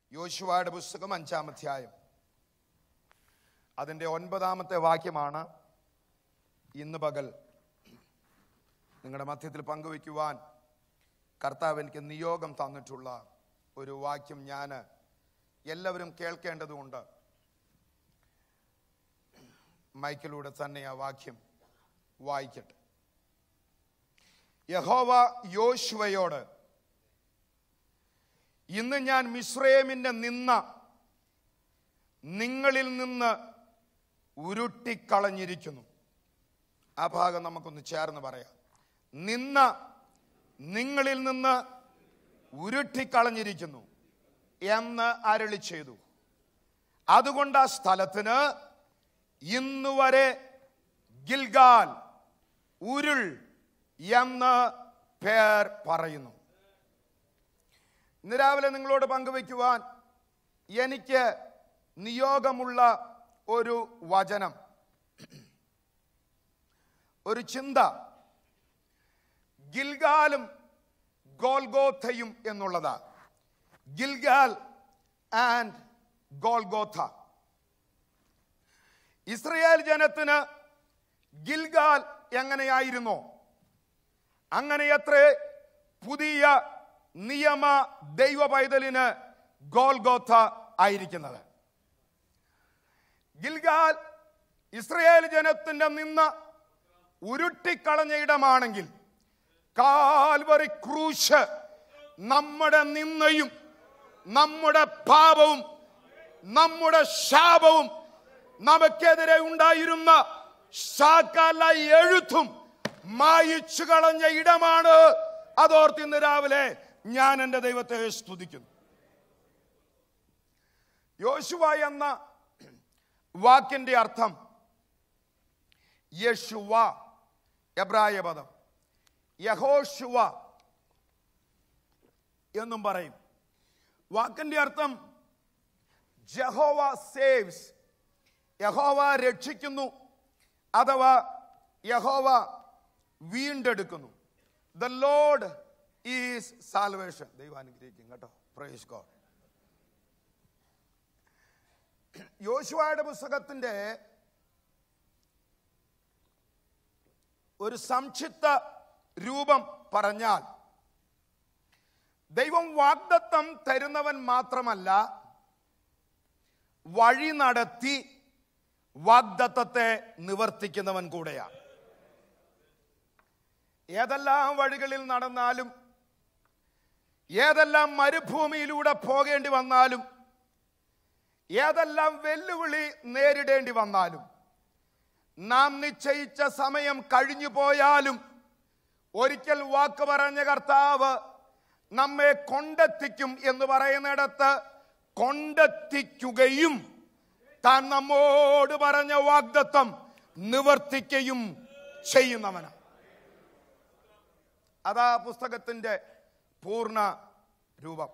യോശുവയുടെ പുസ്തകം അഞ്ചാം അധ്യായം അതിൻ്റെ ഒൻപതാമത്തെ വാക്യമാണ് ഇന്ന് പകൽ നിങ്ങളുടെ മധ്യത്തിൽ പങ്കുവയ്ക്കുവാൻ കർത്താവ് എനിക്ക് നിയോഗം തന്നിട്ടുള്ള ഒരു വാക്യം ഞാൻ എല്ലാവരും കേൾക്കേണ്ടതുകൊണ്ട് മൈക്കിലൂടെ തന്നെ ആ വാക്യം വായിക്കട്ടെ യഹോവ യോശുവയോട് ഇന്ന് ഞാൻ മിശ്രയമിന്റെ നിന്ന നിങ്ങളിൽ നിന്ന് ഉരുട്ടിക്കളഞ്ഞിരിക്കുന്നു ആ ഭാഗം നമുക്കൊന്ന് ചേർന്ന് പറയാം നിന്ന നിങ്ങളിൽ നിന്ന് ഉരുട്ടിക്കളഞ്ഞിരിക്കുന്നു എന്ന് അരളി ചെയ്തു അതുകൊണ്ട് ആ സ്ഥലത്തിന് ഇന്നുവരെ ഗിൽഗാൽ ഉരുൾ എന്ന് പേർ പറയുന്നു ഇന്ന് രാവിലെ നിങ്ങളോട് പങ്കുവയ്ക്കുവാൻ എനിക്ക് നിയോഗമുള്ള ഒരു വചനം ഒരു ചിന്ത ഗിൽഗാലും ഗോൽഗോഥയും എന്നുള്ളതാ ഗിൽഗാൽ ആൻഡ് ഗോൽഗോഥ ഇസ്രയേൽ ജനത്തിന് ഗിൽഗാൽ എങ്ങനെയായിരുന്നോ അങ്ങനെയത്രേ പുതിയ നിയമ ദൈവ പൈതലിന് ഗോൽഗോഥ ആയിരിക്കുന്നത് ഗിൽഗാൽ ഇസ്രയേൽ ജനത്തിന്റെ നിന്ന് ഉരുട്ടിക്കളഞ്ഞ ഇടമാണെങ്കിൽ കാൽവറി ക്രൂശ് നമ്മുടെ നിന്നയും നമ്മുടെ പാപവും നമ്മുടെ ശാപവും നമുക്കെതിരെ ഉണ്ടായിരുന്ന സകല എഴുത്തും മായിച്ചു കളഞ്ഞ ഇടമാണ് അതോർത്ത് ഇന്ന് രാവിലെ ഞാൻ എൻ്റെ ദൈവത്തെ സ്തുതിക്കുന്നു യോശുവ എന്ന വാക്കിന്റെ അർത്ഥം യശുവ എബ്രായ പദം യഹോശുവ എന്നും പറയും വാക്കിന്റെ അർത്ഥം ജഹോവ സേവ്സ് യഹോവ രക്ഷിക്കുന്നു അഥവാ യഹോവ വീണ്ടെടുക്കുന്നു ദ ലോഡ് ഈസ് സാൽവേഷൻ ദൈവം അനുഗ്രഹിക്കും കേട്ടോ പ്രൈസ് ഗോഡ് യോശുവയുടെ പുസ്തകത്തിന്റെ ഒരു സംക്ഷിപ്ത രൂപം പറഞ്ഞാൽ ദൈവം വാഗ്ദത്തം തരുന്നവൻ മാത്രമല്ല വഴി നടത്തി വാഗ്ദത്തത്തെ നിവർത്തിക്കുന്നവൻ കൂടെയാണ് ഏതെല്ലാം വഴികളിൽ നടന്നാലും ഏതെല്ലാം മരുഭൂമിയിലൂടെ പോകേണ്ടി വന്നാലും ഏതെല്ലാം വെല്ലുവിളി നേരിടേണ്ടി വന്നാലും നാം നിശ്ചയിച്ച സമയം കഴിഞ്ഞു പോയാലും ഒരിക്കൽ വാക്ക് പറഞ്ഞ കർത്താവ് നമ്മെ കൊണ്ടെത്തിക്കും എന്ന് പറയുന്നിടത്ത് കൊണ്ടെത്തിക്കുകയും താൻ നമ്മോട് പറഞ്ഞ വാഗ്ദത്തം നിവർത്തിക്കുകയും ചെയ്യുന്നവനാണ് അതാ പുസ്തകത്തിന്റെ പൂർണ്ണ രൂപം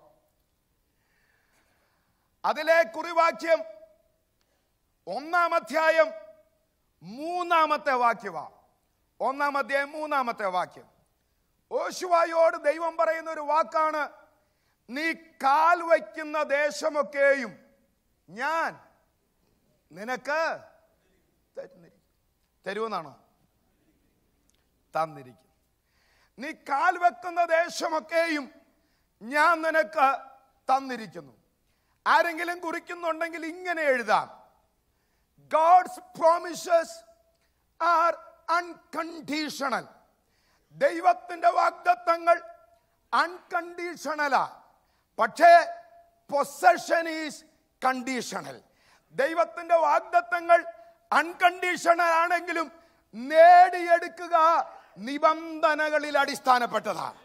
അതിലെ കുറിവാക്യം ഒന്നാം അധ്യായം മൂന്നാമത്തെ വാക്യമാ ഒന്നാം അധ്യായം മൂന്നാമത്തെ വാക്യം ഓശുവായോട് ദൈവം പറയുന്ന ഒരു വാക്കാണ് നീ കാൽ വയ്ക്കുന്ന ദേശമൊക്കെയും ഞാൻ നിനക്ക് തരുന്നിരിക്കും തരുമെന്നാണോ തന്നിരിക്കും നീ കാൽ വെക്കുന്ന ദേശമൊക്കെയും ഞാൻ നിനക്ക് തന്നിരിക്കുന്നു ആരെങ്കിലും കുറിക്കുന്നുണ്ടെങ്കിൽ ഇങ്ങനെ എഴുതാം ഗോഡ്സ് പ്രോമിസസ് ആർ അൺകണ്ടീഷണൽ ദൈവത്തിന്റെ വാഗ്ദത്തങ്ങൾ അൺകണ്ടീഷണലാ പക്ഷേ പൊസഷൻ ഈസ് കണ്ടീഷണൽ ദൈവത്തിന്റെ വാഗ്ദത്തങ്ങൾ അൺകണ്ടീഷണൽ ആണെങ്കിലും നേടിയെടുക്കുക നിബന്ധനകളിൽ അടിസ്ഥാനപ്പെട്ടതാണ്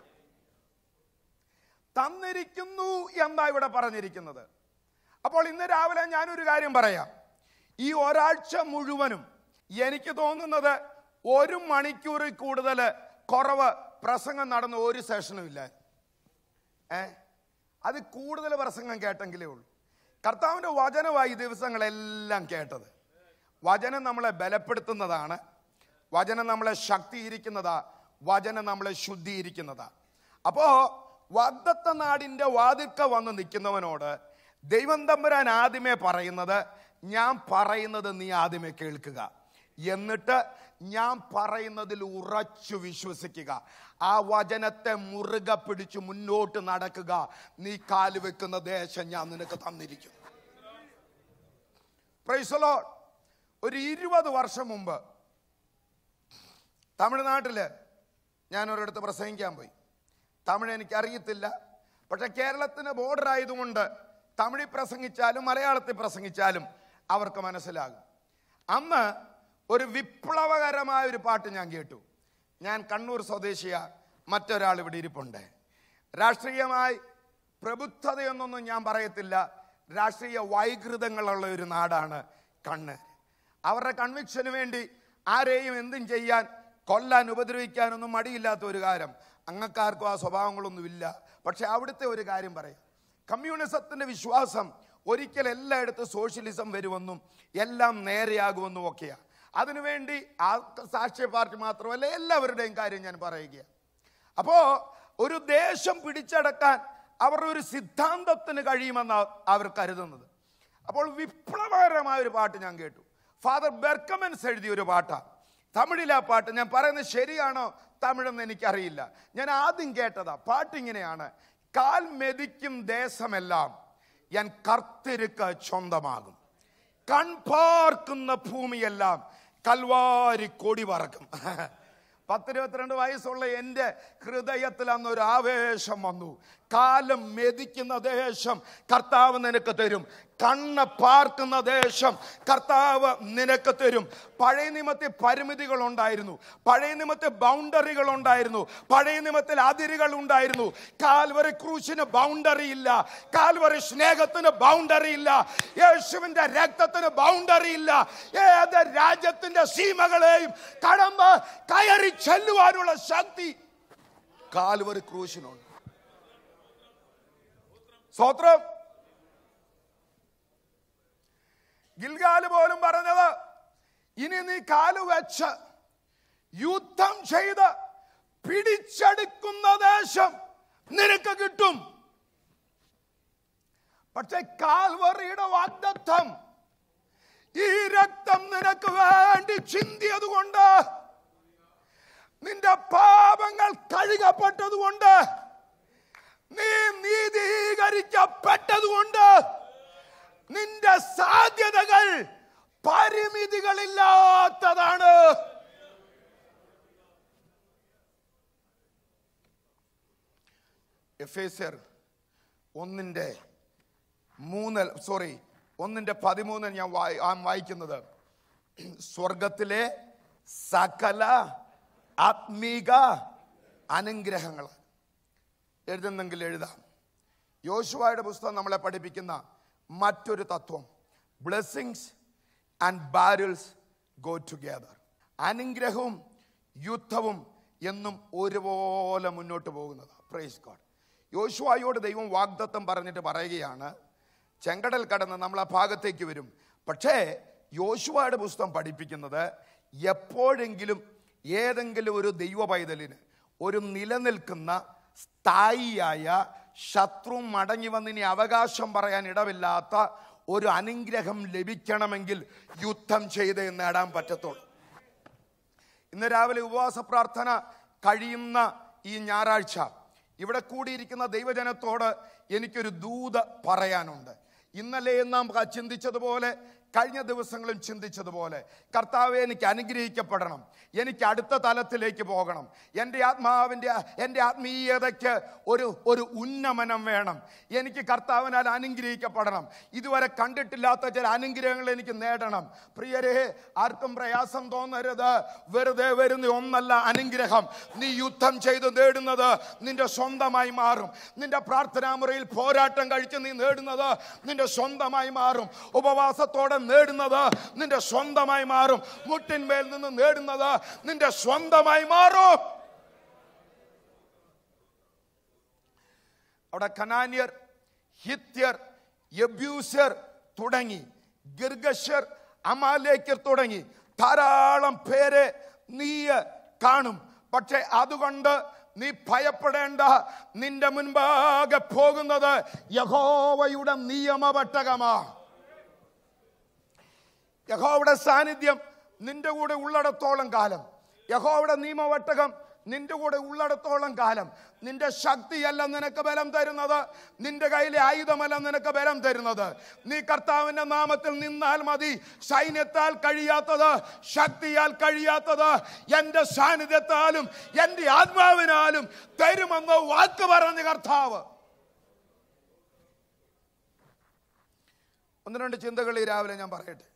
തന്നിരിക്കുന്നു എന്നാ ഇവിടെ പറഞ്ഞിരിക്കുന്നത് അപ്പോൾ ഇന്ന് രാവിലെ ഞാനൊരു കാര്യം പറയാം ഈ ഒരാഴ്ച മുഴുവനും എനിക്ക് തോന്നുന്നത് ഒരു മണിക്കൂറിൽ കൂടുതൽ കുറവ് പ്രസംഗം നടന്ന ഒരു സെഷനും ഇല്ല ഏ അത് കൂടുതൽ പ്രസംഗം കേട്ടെങ്കിലേ ഉള്ളൂ കർത്താവിൻ്റെ വചനമായി ഈ ദിവസങ്ങളെല്ലാം കേട്ടത് വചനം നമ്മളെ ബലപ്പെടുത്തുന്നതാണ് വചനം നമ്മളെ ശക്തീകരിക്കുന്നതാ വചനം നമ്മളെ ശുദ്ധീകരിക്കുന്നതാ അപ്പോ വാഗ്ദത്ത നാടിന്റെ വാതിൽക്ക വന്ന് നിൽക്കുന്നവനോട് ദൈവം തമ്പുരാൻ ആദ്യമേ പറയുന്നത് ഞാൻ പറയുന്നത് നീ ആദ്യമേ കേൾക്കുക എന്നിട്ട് ഞാൻ പറയുന്നതിൽ ഉറച്ചു വിശ്വസിക്കുക ആ വചനത്തെ മുറുകെ പിടിച്ച് മുന്നോട്ട് നടക്കുക നീ കാല് വെക്കുന്ന ദേശം ഞാൻ നിനക്ക് തന്നിരിക്കും പ്രൈസലോ ഒരു ഇരുപത് വർഷം മുമ്പ് തമിഴ്നാട്ടില് ഞാൻ ഒരിടത്ത് പ്രസംഗിക്കാൻ പോയി തമിഴ് എനിക്കറിയത്തില്ല പക്ഷെ കേരളത്തിന് ബോർഡർ ആയതുകൊണ്ട് തമിഴിൽ പ്രസംഗിച്ചാലും മലയാളത്തിൽ പ്രസംഗിച്ചാലും അവർക്ക് മനസ്സിലാകും അന്ന് ഒരു വിപ്ലവകരമായ ഒരു പാട്ട് ഞാൻ കേട്ടു ഞാൻ കണ്ണൂർ സ്വദേശിയ മറ്റൊരാൾ ഇവിടെ ഇരിപ്പുണ്ട് രാഷ്ട്രീയമായി പ്രബുദ്ധതയൊന്നൊന്നും ഞാൻ പറയത്തില്ല രാഷ്ട്രീയ വൈകൃതങ്ങളുള്ള ഒരു നാടാണ് കണ്ണ് അവരുടെ കൺവിക്ഷന് വേണ്ടി ആരെയും എന്തും ചെയ്യാൻ കൊല്ലാൻ ഉപദ്രവിക്കാനൊന്നും മടിയില്ലാത്ത ഒരു കാര്യം അങ്ങക്കാർക്കും ആ സ്വഭാവങ്ങളൊന്നുമില്ല പക്ഷെ അവിടുത്തെ ഒരു കാര്യം പറയാം കമ്മ്യൂണിസത്തിന്റെ വിശ്വാസം ഒരിക്കൽ എല്ലായിടത്തും സോഷ്യലിസം വരുമെന്നും എല്ലാം നേരെയാകുമെന്നും ഒക്കെയാണ് അതിനുവേണ്ടി ആ സാക്ഷ്യ പാർട്ടി മാത്രമല്ല എല്ലാവരുടെയും കാര്യം ഞാൻ പറയുകയാണ് അപ്പോ ഒരു ദേശം പിടിച്ചടക്കാൻ അവരുടെ ഒരു സിദ്ധാന്തത്തിന് കഴിയുമെന്ന് അവർ കരുതുന്നത് അപ്പോൾ വിപ്ലവകരമായ ഒരു പാട്ട് ഞാൻ കേട്ടു ഫാദർ ബെർക്കമൻസ് എഴുതിയ ഒരു പാട്ടാണ് തമിഴിലെ ആ പാട്ട് ഞാൻ പറയുന്നത് ശരിയാണോ തമിഴെന്ന് എനിക്കറിയില്ല ഞാൻ ആദ്യം കേട്ടതാ പാട്ട് ഇങ്ങനെയാണ് കാൽ മെതിക്കും ദേശമെല്ലാം ഞാൻ കർത്തിരുക്ക സ്വന്തമാകും കൺപാർക്കുന്ന ഭൂമിയെല്ലാം കൽവാരി കൊടി പറക്കും പത്തിരുപത്തിരണ്ട് വയസ്സുള്ള എൻ്റെ ഹൃദയത്തിൽ അന്ന് ഒരു ആവേശം വന്നു കാലം മെതിക്കുന്ന ദേശം കർത്താവ് നിനക്ക് തരും കണ്ണ് പാർക്കുന്ന ദേശം കർത്താവ് നിനക്ക് തരും പഴയ നിയമത്തിൽ പരിമിതികൾ ഉണ്ടായിരുന്നു പഴയ നിയമത്തിൽ ബൗണ്ടറികൾ ഉണ്ടായിരുന്നു പഴയ നിയമത്തിൽ അതിരുകൾ ഉണ്ടായിരുന്നു കാൽവറി ക്രൂശിന് ബൗണ്ടറി ഇല്ല കാൽവറി സ്നേഹത്തിന് ബൗണ്ടറി ഇല്ല യേശുവിന്റെ രക്തത്തിന് ബൗണ്ടറി ഇല്ല ഏത് രാജ്യത്തിന്റെ സീമകളെയും കടമ്പ് കയറി ചെല്ലുവാനുള്ള ശക്തി കാൽവറി ക്രൂശിനുണ്ട് സ്വത്രം ഗിൽഗാല് പോലും പറഞ്ഞത് ഇനി നീ കാല് വെച്ച് യുദ്ധം ചെയ്ത് പിടിച്ചെടുക്കുന്ന ദേശം നിനക്ക് കിട്ടും പക്ഷെ കാൽവറിയുടെ വാഗ്ദത്തം ഈ രക്തം നിനക്ക് വേണ്ടി ചിന്തിയത് കൊണ്ട് നിന്റെ പാപങ്ങൾ കഴുകപ്പെട്ടതുകൊണ്ട് നീ നീതീകരിക്കപ്പെട്ടതുകൊണ്ട് നിന്റെ സാധ്യതകൾ പരിമിതികളില്ലാത്തതാണ് എഫേസർ ഒന്നിന്റെ മൂന്ന് സോറി ഒന്നിന്റെ പതിമൂന്ന് ഞാൻ വായി- ആ വായിക്കുന്നത് സ്വർഗത്തിലെ സകല ആത്മീക അനുഗ്രഹങ്ങൾ എഴുതുന്നെങ്കിൽ എഴുതാം യോശുവയുടെ പുസ്തകം നമ്മളെ പഠിപ്പിക്കുന്ന മറ്റൊരു തത്വം blessings and battles go together അനുഗ്രഹവും യുദ്ധവും എന്നും ഒരുപോലെ മുന്നോട്ട് പോകുന്നത് പ്രൈസ് ഗോഡ് യോശുവായോട് ദൈവം വാഗ്ദത്തം പറഞ്ഞിട്ട് പറയുകയാണ് ചെങ്കടൽ കടന്ന് നമ്മൾ ആ ഭാഗത്തേക്ക് വരും പക്ഷേ യോശുവയുടെ പുസ്തകം പഠിപ്പിക്കുന്നത് എപ്പോഴെങ്കിലും ഏതെങ്കിലും ഒരു ദൈവ പൈതലിന് ഒരു നിലനിൽക്കുന്ന സ്ഥായിയായ ശത്രു മടങ്ങി വന്നിനി അവകാശം പറയാൻ ഇടമില്ലാത്ത ഒരു അനുഗ്രഹം ലഭിക്കണമെങ്കിൽ യുദ്ധം ചെയ്ത് നേടാൻ പറ്റത്തുള്ളൂ ഇന്ന് രാവിലെ ഉപവാസ പ്രാർത്ഥന കഴിയുന്ന ഈ ഞായറാഴ്ച ഇവിടെ കൂടിയിരിക്കുന്ന ദൈവജനത്തോട് എനിക്കൊരു ദൂത് പറയാനുണ്ട് ഇന്നലെ നാം ക- ചിന്തിച്ചതുപോലെ കഴിഞ്ഞ ദിവസങ്ങളും ചിന്തിച്ചതുപോലെ കർത്താവെ എനിക്ക് അനുഗ്രഹിക്കപ്പെടണം എനിക്ക് അടുത്ത തലത്തിലേക്ക് പോകണം എൻ്റെ ആത്മാവിൻ്റെ എൻ്റെ ആത്മീയതയ്ക്ക് ഒരു ഒരു ഉന്നമനം വേണം എനിക്ക് കർത്താവിനാൽ അനുഗ്രഹിക്കപ്പെടണം ഇതുവരെ കണ്ടിട്ടില്ലാത്ത ചില അനുഗ്രഹങ്ങൾ എനിക്ക് നേടണം പ്രിയരെ ആർക്കും പ്രയാസം തോന്നരുത് വെറുതെ വരുന്ന ഒന്നല്ല അനുഗ്രഹം നീ യുദ്ധം ചെയ്ത് നേടുന്നത് നിന്റെ സ്വന്തമായി മാറും നിന്റെ പ്രാർത്ഥനാ മുറിയിൽ പോരാട്ടം കഴിച്ച് നീ നേടുന്നത് നിന്റെ സ്വന്തമായി മാറും ഉപവാസത്തോടെ നേടുന്നത് നിന്റെ സ്വന്തമായി മാറും മുട്ടിന്മേൽ നിന്ന് നേടുന്നത് നിന്റെ സ്വന്തമായി മാറും അവിടെ കനാന്യർ ഹിത്യർ യബ്യൂസർ തുടങ്ങി ഗിർഗശർ അമാലേക്കർ തുടങ്ങി ധാരാളം പേരെ നീ കാണും പക്ഷെ അതുകൊണ്ട് നീ ഭയപ്പെടേണ്ട നിന്റെ മുൻപാകെ പോകുന്നത് യഹോവയുടെ നിയമപട്ടകമാ യഹോവയുടെ സാന്നിധ്യം നിന്റെ കൂടെ ഉള്ളിടത്തോളം കാലം യഹോവയുടെ നിയമവട്ടകം നിന്റെ കൂടെ ഉള്ളിടത്തോളം കാലം നിന്റെ ശക്തിയല്ല നിനക്ക് ബലം തരുന്നത് നിന്റെ കയ്യിലെ ആയുധമല്ല നിനക്ക് ബലം തരുന്നത് നീ കർത്താവിന്റെ നാമത്തിൽ നിന്നാൽ മതി സൈന്യത്താൽ കഴിയാത്തത് ശക്തിയാൽ കഴിയാത്തത് എന്റെ സാന്നിധ്യത്താലും എന്റെ ആത്മാവിനാലും തരുമെന്ന് വാക്ക് പറഞ്ഞ കർത്താവ് ഒന്ന് രണ്ട് ചിന്തകൾ ഈ രാവിലെ ഞാൻ പറയട്ടെ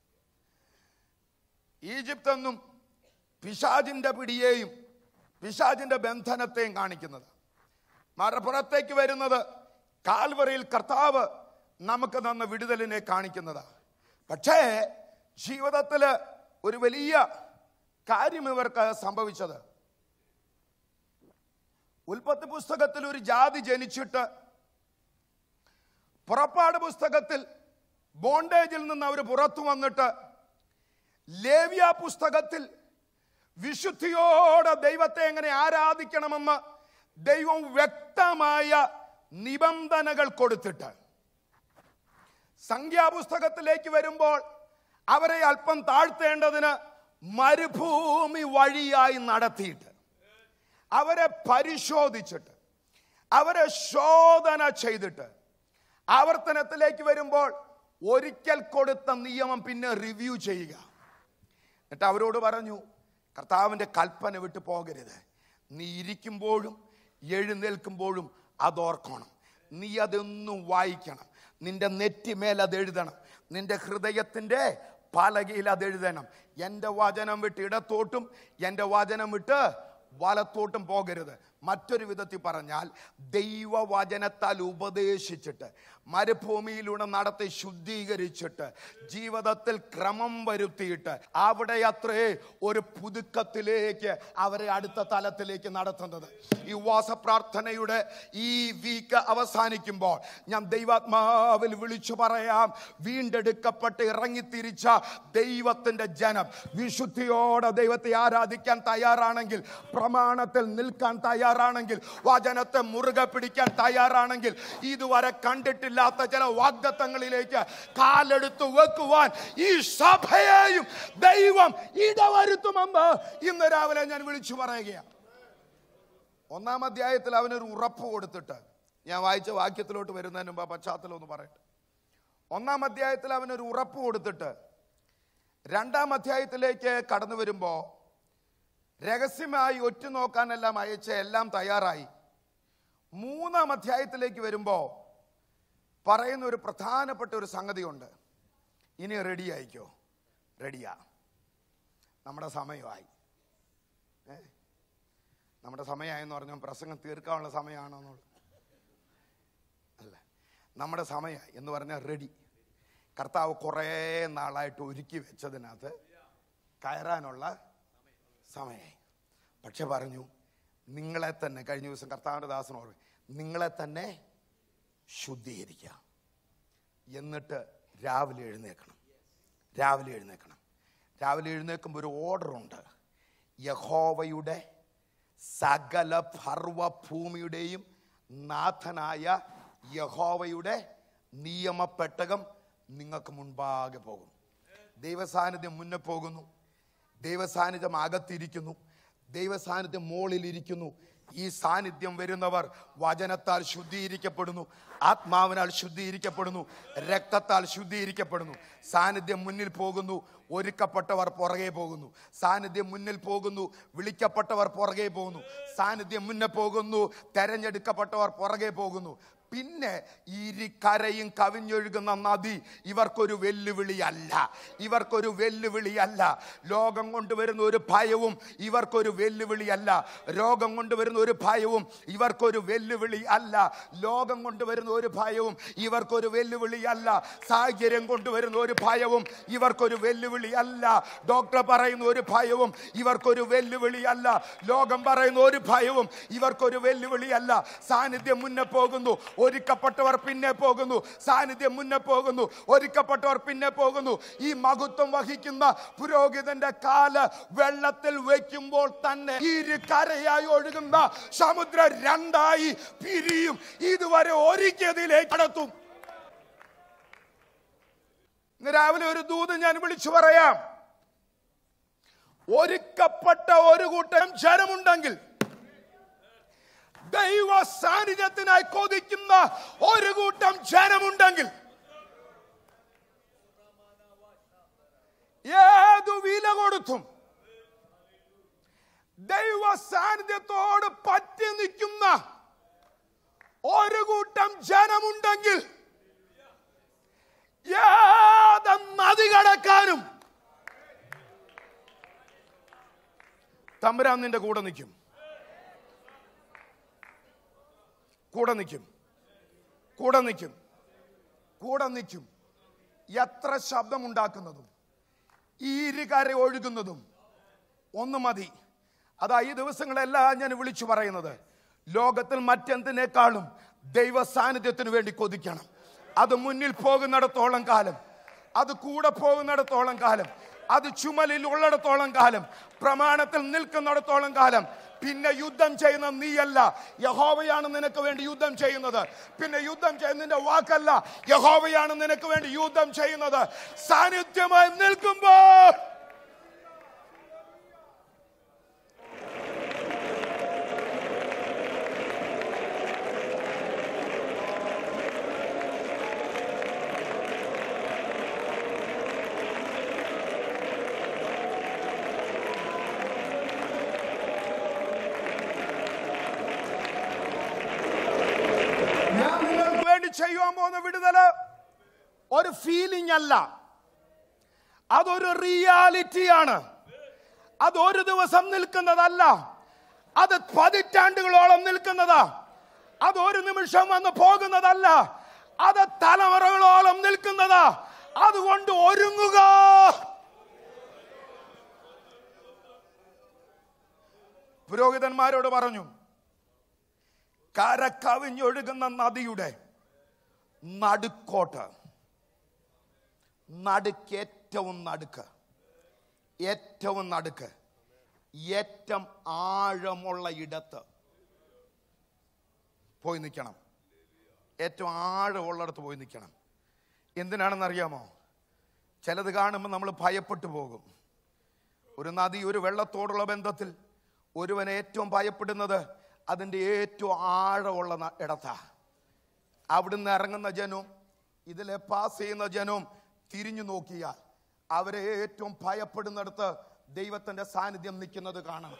ഈജിപ്ത് എന്നും പിശാജിന്റെ പിടിയെയും പിശാജിന്റെ ബന്ധനത്തെയും കാണിക്കുന്നത് മറപ്പുറത്തേക്ക് വരുന്നത് കാൽവറിയിൽ കർത്താവ് നമുക്ക് തന്ന വിടുതലിനെ കാണിക്കുന്നതാണ് പക്ഷേ ജീവിതത്തിൽ ഒരു വലിയ കാര്യം ഇവർക്ക് സംഭവിച്ചത് ഉൽപ്പത്തി പുസ്തകത്തിൽ ഒരു ജാതി ജനിച്ചിട്ട് പുറപ്പാട് പുസ്തകത്തിൽ ബോണ്ടേജിൽ നിന്ന് അവർ പുറത്തു വന്നിട്ട് ലേവ്യ പുസ്തകത്തിൽ വിശുദ്ധിയോടെ ദൈവത്തെ എങ്ങനെ ആരാധിക്കണമെന്ന് ദൈവം വ്യക്തമായ നിബന്ധനകൾ കൊടുത്തിട്ട് സംഖ്യാപുസ്തകത്തിലേക്ക് വരുമ്പോൾ അവരെ അല്പം താഴ്ത്തേണ്ടതിന് മരുഭൂമി വഴിയായി നടത്തിയിട്ട് അവരെ പരിശോധിച്ചിട്ട് അവരെ ശോധന ചെയ്തിട്ട് ആവർത്തനത്തിലേക്ക് വരുമ്പോൾ ഒരിക്കൽ കൊടുത്ത നിയമം പിന്നെ റിവ്യൂ ചെയ്യുക എന്നിട്ട് അവരോട് പറഞ്ഞു കർത്താവിൻ്റെ കൽപ്പന വിട്ടു പോകരുത് നീ ഇരിക്കുമ്പോഴും എഴുന്നേൽക്കുമ്പോഴും അതോർക്കണം നീ അതൊന്നും വായിക്കണം നിന്റെ നെറ്റിമേൽ അത് എഴുതണം നിന്റെ ഹൃദയത്തിൻ്റെ പലകയിൽ അത് എഴുതണം എൻ്റെ വചനം വിട്ട് ഇടത്തോട്ടും എൻ്റെ വചനം വിട്ട് വലത്തോട്ടും പോകരുത് മറ്റൊരു വിധത്തിൽ പറഞ്ഞാൽ ദൈവവചനത്താൽ ഉപദേശിച്ചിട്ട് മരുഭൂമിയിലൂടെ നടത്തി ശുദ്ധീകരിച്ചിട്ട് ജീവിതത്തിൽ ക്രമം വരുത്തിയിട്ട് അവിടെ അത്രേ ഒരു പുതുക്കത്തിലേക്ക് അവരെ അടുത്ത തലത്തിലേക്ക് നടത്തുന്നത് ഈ ഉപവാസ പ്രാർത്ഥനയുടെ ഈ വീക്ക് അവസാനിക്കുമ്പോൾ ഞാൻ ദൈവാത്മാവിൽ വിളിച്ചു പറയാം വീണ്ടെടുക്കപ്പെട്ട് ഇറങ്ങിത്തിരിച്ച ദൈവത്തിന്റെ ജനം വിശുദ്ധിയോടെ ദൈവത്തെ ആരാധിക്കാൻ തയ്യാറാണെങ്കിൽ പ്രമാണത്തിൽ നിൽക്കാൻ തയ്യാറാണെങ്കിൽ വചനത്തെ മുറുകെ പിടിക്കാൻ തയ്യാറാണെങ്കിൽ ഇതുവരെ കണ്ടിട്ടില്ലാത്ത ചില വാഗ്ദത്തങ്ങളിലേക്ക് കാലെടുത്ത് വെക്കുവാൻ ഈ സഭയെയും ദൈവം ഇടവരുത്തുമെന്ന് ഇന്ന് രാവിലെ ഞാൻ വിളിച്ചു പറയുകയാണ് ഒന്നാം അധ്യായത്തിൽ അവനൊരു ഉറപ്പ് കൊടുത്തിട്ട് ഞാൻ വായിച്ച വാക്യത്തിലോട്ട് വരുന്നതിന് മുമ്പ് ആ പശ്ചാത്തലം ഒന്ന് പറയട്ടെ ഒന്നാം അധ്യായത്തിൽ അവനൊരു ഉറപ്പ് കൊടുത്തിട്ട് രണ്ടാം അധ്യായത്തിലേക്ക് കടന്നു വരുമ്പോൾ രഹസ്യമായി ഒറ്റുനോക്കാനെല്ലാം അയച്ച എല്ലാം തയ്യാറായി മൂന്നാം അധ്യായത്തിലേക്ക് വരുമ്പോൾ പറയുന്ന ഒരു പ്രധാനപ്പെട്ട ഒരു സംഗതിയുണ്ട് ഇനി റെഡി ആയിക്കോ റെഡിയാ നമ്മുടെ സമയമായി ഏ? നമ്മുടെ സമയമായെന്ന് പറഞ്ഞാൽ പ്രസംഗം തീർക്കാനുള്ള സമയമാണോ എന്നുള്ളത് അല്ല നമ്മുടെ സമയമായി എന്ന് പറഞ്ഞാൽ റെഡി കർത്താവ് കുറേ നാളായിട്ട് ഒരുക്കി വെച്ചതിനകത്ത് കയറാനുള്ള സമയമായി പക്ഷെ പറഞ്ഞു നിങ്ങളെ തന്നെ കഴിഞ്ഞ ദിവസം കർത്താവിൻ്റെ ദാസൻ ഓർമ്മ നിങ്ങളെ തന്നെ ശുദ്ധീകരിക്കുക എന്നിട്ട് രാവിലെ എഴുന്നേക്കണം രാവിലെ എഴുന്നേക്കണം രാവിലെ എഴുന്നേൽക്കുമ്പോൾ ഒരു ഓർഡറുണ്ട് യഹോവയുടെ സകല ഭർവഭൂമിയുടെയും നാഥനായ യഹോവയുടെ നിയമപ്പെട്ടകം നിങ്ങൾക്ക് മുൻപാകെ പോകും ദൈവസാന്നിധ്യം മുന്നേ പോകുന്നു ദൈവസാന്നിധ്യം അകത്തിരിക്കുന്നു ദൈവസാന്നിധ്യം മുകളിലിരിക്കുന്നു ഈ സാന്നിധ്യം വരുന്നവർ വചനത്താൽ ശുദ്ധീകരിക്കപ്പെടുന്നു ആത്മാവിനാൽ ശുദ്ധീകരിക്കപ്പെടുന്നു രക്തത്താൽ ശുദ്ധീകരിക്കപ്പെടുന്നു സാന്നിധ്യം മുന്നിൽ പോകുന്നു ഒരുക്കപ്പെട്ടവർ പുറകെ പോകുന്നു സാന്നിധ്യം മുന്നിൽ പോകുന്നു വിളിക്കപ്പെട്ടവർ പുറകെ പോകുന്നു സാന്നിധ്യം മുന്നേ പോകുന്നു തെരഞ്ഞെടുക്കപ്പെട്ടവർ പുറകെ പോകുന്നു പിന്നെ ഇരിക്കരയും കവിഞ്ഞൊഴുകുന്ന നദി ഇവർക്കൊരു വെല്ലുവിളിയല്ല ഇവർക്കൊരു വെല്ലുവിളിയല്ല ലോകം കൊണ്ടുവരുന്ന ഒരു ഭയവും ഇവർക്കൊരു വെല്ലുവിളിയല്ല രോഗം കൊണ്ടുവരുന്ന ഒരു ഭയവും ഇവർക്കൊരു വെല്ലുവിളി അല്ല ലോകം കൊണ്ടുവരുന്ന ഒരു ഭയവും ഇവർക്കൊരു വെല്ലുവിളി അല്ല സാഹചര്യം കൊണ്ടുവരുന്ന ഒരു ഭയവും ഇവർക്കൊരു വെല്ലുവിളി അല്ല ഡോക്ടർ പറയുന്ന ഒരു ഭയവും ഇവർക്കൊരു വെല്ലുവിളി അല്ല ലോകം പറയുന്ന ഒരു ഭയവും ഇവർക്കൊരു വെല്ലുവിളി അല്ല സാന്നിധ്യം മുന്നേ പോകുന്നു ഒരുക്കപ്പെട്ടവർ പിന്നെ പോകുന്നു സാന്നിധ്യം മുന്നേ പോകുന്നു ഒരുക്കപ്പെട്ടവർ പിന്നെ പോകുന്നു ഈ മഹത്വം വഹിക്കുന്ന പുരോഹിതന്റെ കാല് വെള്ളത്തിൽ വെക്കുമ്പോൾ തന്നെ ഇരു കരയായി ഒഴുകുന്ന സമുദ്രം രണ്ടായി പിരിയും ഇതുവരെ ഒരുക്കിയതിലേക്ക് കടത്തും ഇന്ന് രാവിലെ ഒരു ദൂത് ഞാൻ വിളിച്ചു പറയാം ഒരുക്കപ്പെട്ട ഒരു കൂട്ടം ജനമുണ്ടെങ്കിൽ ദൈവ സാന്നിധ്യത്തിനായി കൊതിക്കുന്ന ഒരു കൂട്ടം ജനമുണ്ടെങ്കിൽ ഏതു വില കൊടുത്തും ദൈവ സാന്നിധ്യത്തോട് പറ്റി നിൽക്കുന്ന ഒരു കൂട്ടം ജനമുണ്ടെങ്കിൽ ഏത് നദി കടക്കാനും തമ്പുരാൻ നിന്റെ കൂടെ നിൽക്കും കൂടെ നിൽക്കും കൂടെ നിൽക്കും കൂടെ നിൽക്കും എത്ര ശബ്ദമുണ്ടാക്കുന്നതും ഈരുകര ഒഴുകുന്നതും ഒന്ന് മതി അതാ ഈ ദിവസങ്ങളെല്ലാം ഞാൻ വിളിച്ചു പറയുന്നത് ലോകത്തിൽ മറ്റെന്തിനേക്കാളും ദൈവ സാന്നിധ്യത്തിന് വേണ്ടി കൊതിക്കണം അത് മുന്നിൽ പോകുന്നിടത്തോളം കാലം അത് കൂടെ പോകുന്നിടത്തോളം കാലം അത് ചുമലിൽ ഉള്ളിടത്തോളം കാലം പ്രമാണത്തിൽ നിൽക്കുന്നിടത്തോളം കാലം പിന്നെ യുദ്ധം ചെയ്യുന്ന നീയല്ല യഹോവയാണ് നിനക്ക് വേണ്ടി യുദ്ധം ചെയ്യുന്നത് പിന്നെ യുദ്ധം ചെയ്യുന്നതിന്റെ വാക്കല്ല യഹോവയാണ് നിനക്ക് വേണ്ടി യുദ്ധം ചെയ്യുന്നത് സാന്നിധ്യമായി നിൽക്കുമ്പോൾ ഞാൻ നിങ്ങൾക്ക് വേണ്ടി ചെയ്യുവാൻ പോകുന്ന വിടുതല് ഒരു ഫീലിംഗ് അല്ല അതൊരു റിയാലിറ്റിയാണ് അത് ഒരു ദിവസം നിൽക്കുന്നതല്ല അത് പതിറ്റാണ്ടുകളോളം നിൽക്കുന്നതാ അത് ഒരു നിമിഷം വന്ന് പോകുന്നതല്ല അത് തലമുറകളോളം നിൽക്കുന്നതാ അതുകൊണ്ട് ഒരുങ്ങുക പുരോഹിതന്മാരോട് പറഞ്ഞു കരക്കവിഞ്ഞൊഴുകുന്ന നദിയുടെ നടുക്കോട്ട് നടുക്ക് ഏറ്റവും നടുക്ക് ഏറ്റവും നടുക്ക് ഏറ്റവും ആഴമുള്ള ഇടത്ത് പോയി നിൽക്കണം ഏറ്റവും ആഴമുള്ളിടത്ത് പോയി നിൽക്കണം എന്തിനാണെന്ന് അറിയാമോ ചിലത് കാണുമ്പോൾ നമ്മൾ ഭയപ്പെട്ടു പോകും ഒരു നദി ഒരു വെള്ളത്തോടുള്ള ബന്ധത്തിൽ ഒരുവൻ ഏറ്റവും ഭയപ്പെടുന്നത് അതിൻ്റെ ഏറ്റവും ആഴമുള്ള ന- ഇടത്താ അവിടുന്ന് ഇറങ്ങുന്ന ജനവും ഇതിലെ പാസ് ചെയ്യുന്ന ജനവും തിരിഞ്ഞു നോക്കിയാൽ അവരെ ഏറ്റവും ഭയപ്പെടുന്നിടത്ത് ദൈവത്തിന്റെ സാന്നിധ്യം നിൽക്കുന്നത് കാണണം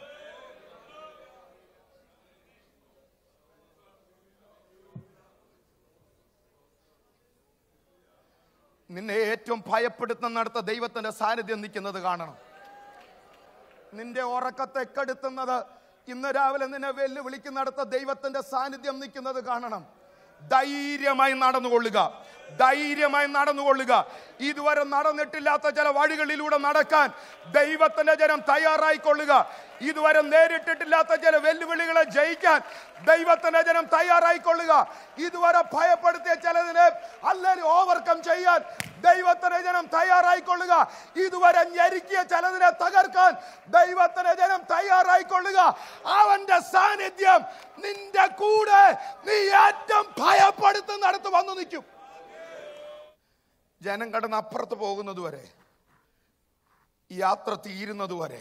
നിന്നെ ഏറ്റവും ഭയപ്പെടുത്തുന്നിടത്ത് ദൈവത്തിന്റെ സാന്നിധ്യം നിൽക്കുന്നത് കാണണം നിന്റെ ഉറക്കത്തെ കെടുത്തുന്നത് ഇന്ന് രാവിലെ നിന്നെ വെല്ലുവിളിക്കുന്നിടത്ത് ദൈവത്തിന്റെ സാന്നിധ്യം നിൽക്കുന്നത് കാണണം ധൈര്യമായി നടന്നുകൊള്ളുക ധൈര്യമായി നടന്നുകൊള്ളുക ഇതുവരെ നടന്നിട്ടില്ലാത്ത ചില വഴികളിലൂടെ നടക്കാൻ ദൈവത്തിന്റെ ജനം തയ്യാറായിക്കൊള്ളുക ഇതുവരെ നേരിട്ടിട്ടില്ലാത്ത ചില വെല്ലുവിളികളെ ജയിക്കാൻ ദൈവത്തിന്റെ ജനം തയ്യാറായിക്കൊള്ളുക ഇതുവരെ ഭയപ്പെടുത്തിയ ചിലതിനെ അല്ലെങ്കിൽ ഓവർകം ചെയ്യാൻ ദൈവത്തിന്റെ ജനം തയ്യാറായിക്കൊള്ളുക ഇതുവരെ ഞെരുക്കിയ ചിലതിനെ തകർക്കാൻ ദൈവത്തിന്റെ ജനം തയ്യാറായിക്കൊള്ളുക അവന്റെ സാന്നിധ്യം നിന്റെ കൂടെ നീ ഏറ്റവും ഭയപ്പെടുത്തുന്നിടത്ത് വന്നു നിൽക്കും ജനം കടന്ന് അപ്പുറത്ത് പോകുന്നത് വരെ ഈ യാത്ര തീരുന്നത് വരെ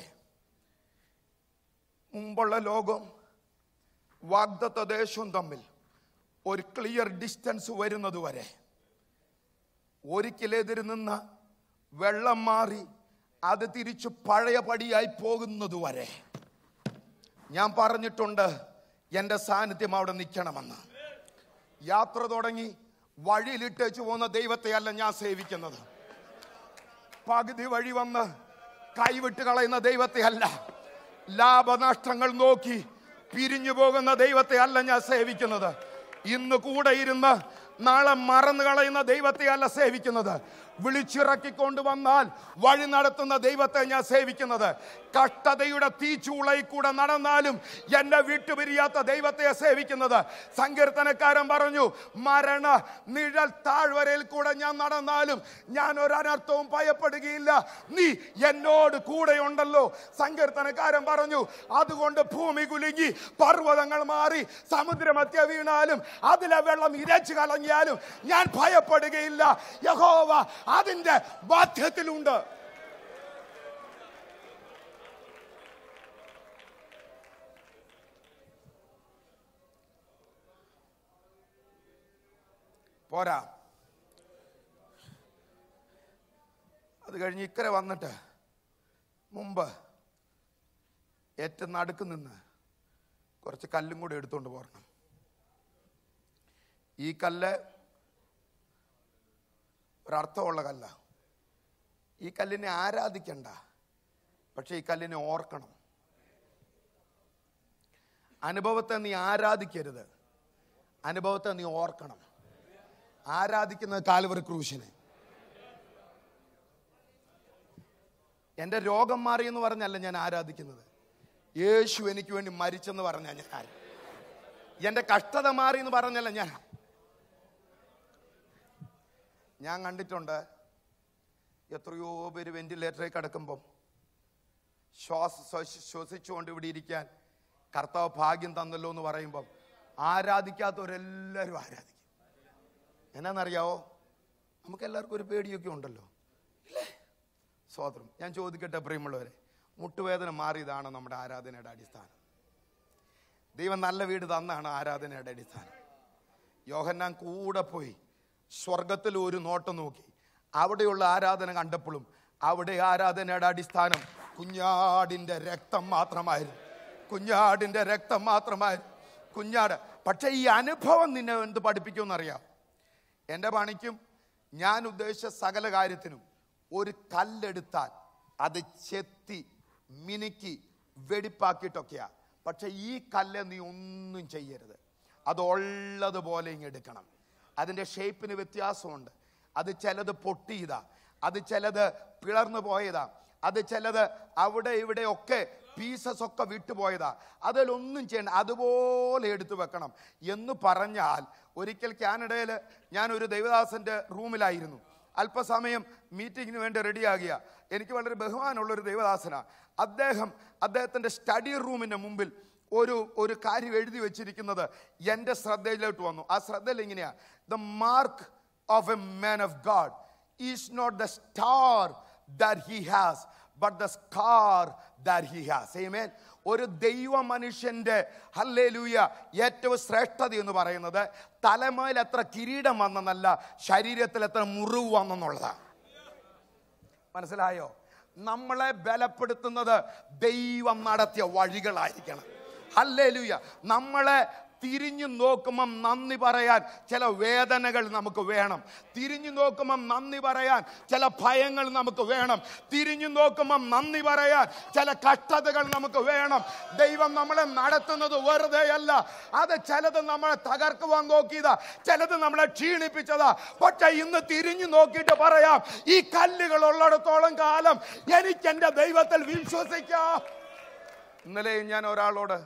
മുമ്പുള്ള ലോകം വാഗ്ദത്ത ദേശവും തമ്മിൽ ഒരു ക്ലിയർ ഡിസ്റ്റൻസ് വരുന്നത് വരെ ഒരിക്കലെതിര് നിന്ന് വെള്ളം മാറി അത് തിരിച്ചു പഴയ പടിയായി പോകുന്നത് വരെ ഞാൻ പറഞ്ഞിട്ടുണ്ട് എൻ്റെ സാന്നിധ്യം അവിടെ നിൽക്കണമെന്ന് യാത്ര തുടങ്ങി വഴിയിലിട്ടേച്ചു പോകുന്ന ദൈവത്തെയല്ല ഞാൻ സേവിക്കുന്നത് പകുതി വഴി വന്ന് കൈവിട്ട് കളയുന്ന ദൈവത്തെയല്ല ലാഭനഷ്ടങ്ങൾ നോക്കി പിരിഞ്ഞു പോകുന്ന ദൈവത്തെ അല്ല ഞാൻ സേവിക്കുന്നത് ഇന്ന് കൂടെ ഇരുന്ന് നാളെ മറന്നു കളയുന്ന ദൈവത്തെ അല്ല സേവിക്കുന്നത് വിളിച്ചിറക്കിക്കൊണ്ട് വന്നാൽ വഴി നടത്തുന്ന ദൈവത്തെ ഞാൻ സേവിക്കുന്നത് കഷ്ടതയുടെ തീച്ചൂളയിൽ കൂടെ നടന്നാലും എന്നെ വിട്ടുപിരിയാത്ത ദൈവത്തെ സേവിക്കുന്നത് സങ്കീർത്തനക്കാരൻ പറഞ്ഞു മരണ നിഴൽ താഴ്വരയിൽ കൂടെ ഞാൻ നടന്നാലും ഞാൻ ഒരനർത്ഥവും ഭയപ്പെടുകയില്ല നീ എന്നോട് കൂടെയുണ്ടല്ലോ സങ്കീർത്തനക്കാരൻ പറഞ്ഞു അതുകൊണ്ട് ഭൂമി കുലുങ്ങി പർവ്വതങ്ങൾ മാറി സമുദ്രമധ്യ വീണാലും അതിലെ വെള്ളം ഇരച്ചു കലങ്ങിയാലും ഞാൻ ഭയപ്പെടുകയില്ല യഹോവ അതിന്റെ ബാധ്യത്തിലുണ്ട് പോരാ അത് കഴിഞ്ഞ് ഇക്കരെ വന്നിട്ട് മുമ്പ് ഏറ്റവും നടുക്ക് നിന്ന് കുറച്ച് കല്ലും കൂടെ എടുത്തുകൊണ്ട് പോരണം ഈ കല്ല് ഒരർത്ഥമുള്ള കല്ല ഈ കല്ലിനെ ആരാധിക്കണ്ട പക്ഷെ ഈ കല്ലിനെ ഓർക്കണം അനുഭവത്തെ നീ ആരാധിക്കരുത് അനുഭവത്തെ നീ ഓർക്കണം ആരാധിക്കുന്നത് കാലുവറി ക്രൂശിനെ എൻ്റെ രോഗം മാറി എന്ന് പറഞ്ഞല്ല ഞാൻ ആരാധിക്കുന്നത് യേശു എനിക്ക് വേണ്ടി മരിച്ചെന്ന് പറഞ്ഞാൽ ഞാൻ ആരാ- എൻ്റെ കഷ്ടത മാറി എന്ന് പറഞ്ഞല്ല ഞാൻ ഞാൻ കണ്ടിട്ടുണ്ട് എത്രയോ പേര് വെന്റിലേറ്ററിൽ കിടക്കുമ്പം ശ്വാസ ശ്വസി- ശ്വസിച്ചുകൊണ്ട് ഇവിടെ ഇരിക്കാൻ കർത്താവ് ഭാഗ്യം തന്നല്ലോ എന്ന് പറയുമ്പം ആരാധിക്കാത്തവരെല്ലാവരും ആരാധിക്കും എന്നാന്നറിയാവോ നമുക്ക് എല്ലാവർക്കും ഒരു പേടിയൊക്കെ ഉണ്ടല്ലോ ഇല്ലേ സ്വോത്രം ഞാൻ ചോദിക്കട്ടെ പ്രിയമുള്ളവരെ മുട്ടുവേദന മാറിയതാണ് നമ്മുടെ ആരാധനയുടെ അടിസ്ഥാനം ദൈവം നല്ല വീട് തന്നാണ് ആരാധനയുടെ അടിസ്ഥാനം യോഹന്നാൻ കൂടെ പോയി സ്വർഗത്തിൽ ഒരു നോട്ടം നോക്കി അവിടെയുള്ള ആരാധന കണ്ടപ്പോഴും അവിടെ ആരാധനയുടെ അടിസ്ഥാനം കുഞ്ഞാടിന്റെ രക്തം മാത്രമായിരുന്നു കുഞ്ഞാടിന്റെ രക്തം മാത്രമായിരുന്നു കുഞ്ഞാട് പക്ഷെ ഈ അനുഭവം നിന്നെ എന്ത് പഠിപ്പിക്കുമെന്നറിയാം എൻ്റെ പണിക്കും ഞാൻ ഉദ്ദേശിച്ച സകല കാര്യത്തിനും ഒരു കല്ലെടുത്താൽ അത് ചെത്തി മിനുക്കി വെടിപ്പാക്കിയിട്ടൊക്കെയാ പക്ഷെ ഈ കല്ല് നീ ഒന്നും ചെയ്യരുത് അത് ഉള്ളതുപോലെ ഇങ്ങ് എടുക്കണം അതിൻ്റെ ഷേപ്പിന് വ്യത്യാസമുണ്ട് അത് ചിലത് പൊട്ടിയതാ അത് ചിലത് പിളർന്നു പോയതാ അത് ചിലത് അവിടെ ഇവിടെ ഒക്കെ പീസസ് ഒക്കെ വിട്ടുപോയതാ അതിലൊന്നും ചെയ്യണ്ട അതുപോലെ എടുത്തു വെക്കണം എന്ന് പറഞ്ഞാൽ ഒരിക്കൽ കാനഡയിൽ ഞാൻ ഒരു ദൈവദാസന്റെ റൂമിലായിരുന്നു അല്പസമയം മീറ്റിങ്ങിന് വേണ്ടി റെഡിയാകിയ എനിക്ക് വളരെ ബഹുമാനമുള്ള ഒരു ദൈവദാസന അദ്ദേഹം അദ്ദേഹത്തിന്റെ സ്റ്റഡി റൂമിന്റെ മുമ്പിൽ ഒരു ഒരു കാര്യം എഴുതി വെച്ചിരിക്കുന്നത് എൻ്റെ ശ്രദ്ധയിലോട്ട് വന്നു ആ ശ്രദ്ധയിൽ ഇങ്ങനെയാ the mark of a man of God is not the star that he has but the scar that he has Amen. ഒരു ദൈവ മനുഷ്യന്റെ ഹല്ലേലൂയ ഏറ്റവും ശ്രേഷ്ഠത എന്ന് പറയുന്നത് തലമേൽ എത്ര കിരീടം വന്നെന്നല്ല ശരീരത്തിൽ എത്ര മുറിവ് വന്നെന്നുള്ളതാണ് മനസ്സിലായോ നമ്മളെ ബലപ്പെടുത്തുന്നത് ദൈവം നടത്തിയ വഴികളായിരിക്കണം ഹല്ലേലൂയ നമ്മളെ തിരിഞ്ഞു നോക്കുമ്പം നന്ദി പറയാൻ ചില വേദനകൾ നമുക്ക് വേണം തിരിഞ്ഞു നോക്കുമ്പം നന്ദി പറയാൻ ചില ഭയങ്ങൾ നമുക്ക് വേണം തിരിഞ്ഞു നോക്കുമ്പം നന്ദി പറയാൻ ചില കഷ്ടതകൾ നമുക്ക് വേണം ദൈവം നമ്മളെ നടത്തുന്നത് വെറുതെയല്ല അത് ചിലത് നമ്മളെ തകർക്കുവാൻ നോക്കിയതാ ചിലത് നമ്മളെ ക്ഷീണിപ്പിച്ചതാ പക്ഷെ ഇന്ന് തിരിഞ്ഞു നോക്കിയിട്ട് പറയാം ഈ കല്ലുകൾ ഉള്ളിടത്തോളം കാലം എനിക്ക് എൻ്റെ ദൈവത്തിൽ വിശ്വസിക്കാം ഇന്നലെ ഞാൻ ഒരാളോട്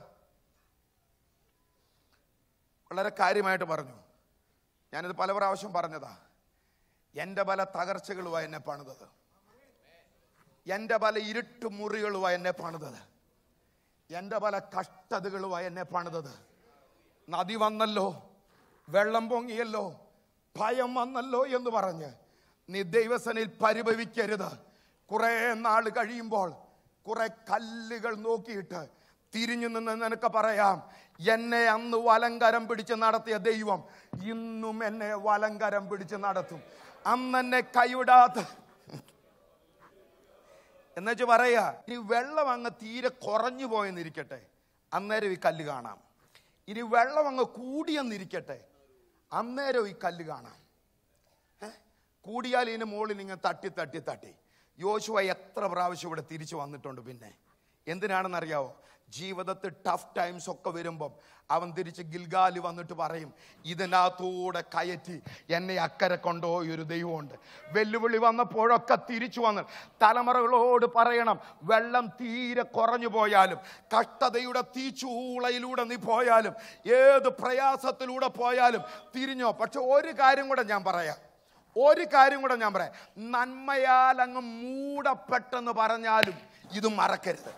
വളരെ കാര്യമായിട്ട് പറഞ്ഞു ഞാനിത് പല പ്രാവശ്യം പറഞ്ഞതാ എൻ്റെ പല തകർച്ചകളുമായി എന്നെ പണിതത് എൻ്റെ പല ഇരുട്ട് മുറികളുമായി എന്നെ പണിതത് എൻ്റെ പല കഷ്ടതകളുമായി എന്നെ പണിതത് നദി വന്നല്ലോ വെള്ളം പൊങ്ങിയല്ലോ ഭയം വന്നല്ലോ എന്ന് പറഞ്ഞ് നീ ദൈവസനിൽ പരിഭവിക്കരുത് കുറെ നാൾ കഴിയുമ്പോൾ കുറെ കല്ലുകൾ നോക്കിയിട്ട് തിരിഞ്ഞു നിന്ന് നിനക്ക് പറയാം എന്നെ അന്ന് വലങ്കരം പിടിച്ച് നടത്തിയ ദൈവം ഇന്നും എന്നെ വലങ്കരം പിടിച്ച് നടത്തും അന്ന് എന്നെ കൈവിടാത്ത എന്നുവെച്ച് പറയാ ഇനി വെള്ളം അങ്ങ് തീരെ കുറഞ്ഞു പോയെന്നിരിക്കട്ടെ അന്നേരം ഈ കല്ല് കാണാം ഇനി വെള്ളം അങ്ങ് കൂടിയെന്നിരിക്കട്ടെ അന്നേരം ഈ കല്ല് കാണാം ഏ? കൂടിയാൽ ഇതിന് മുകളിൽ ഇങ്ങനെ തട്ടി തട്ടി തട്ടി യോശുവ എത്ര പ്രാവശ്യം ഇവിടെ തിരിച്ചു വന്നിട്ടുണ്ട് പിന്നെ എന്തിനാണെന്നറിയാവോ ജീവിതത്തിൽ ടഫ് ടൈംസ് ഒക്കെ വരുമ്പം അവൻ തിരിച്ച് ഗിൽഗാലി വന്നിട്ട് പറയും ഇതിനകത്തൂടെ കയറ്റി എന്നെ അക്കരെ കൊണ്ടുപോയ ഒരു ദൈവമുണ്ട് വെല്ലുവിളി വന്നപ്പോഴൊക്കെ തിരിച്ചു വന്ന് തലമുറകളോട് പറയണം വെള്ളം തീരെ കുറഞ്ഞു പോയാലും കഷ്ടതയുടെ തീച്ചൂളയിലൂടെ നീ പോയാലും ഏത് പ്രയാസത്തിലൂടെ പോയാലും തിരിഞ്ഞോ പക്ഷെ ഒരു കാര്യം കൂടെ ഞാൻ പറയാം ഒരു കാര്യം കൂടെ ഞാൻ പറയാം നന്മയാൽ അങ്ങ് മൂടപ്പെട്ടെന്ന് പറഞ്ഞാലും ഇത് മറക്കരുത്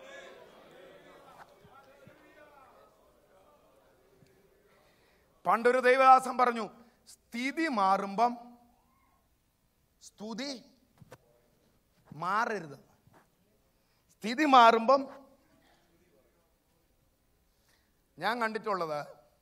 പണ്ടൊരു ദൈവദാസൻ പറഞ്ഞു സ്ഥിതി മാറുമ്പം സ്തുതി മാറരുത് സ്ഥിതി മാറുമ്പം ഞാൻ കണ്ടിട്ടുള്ളത്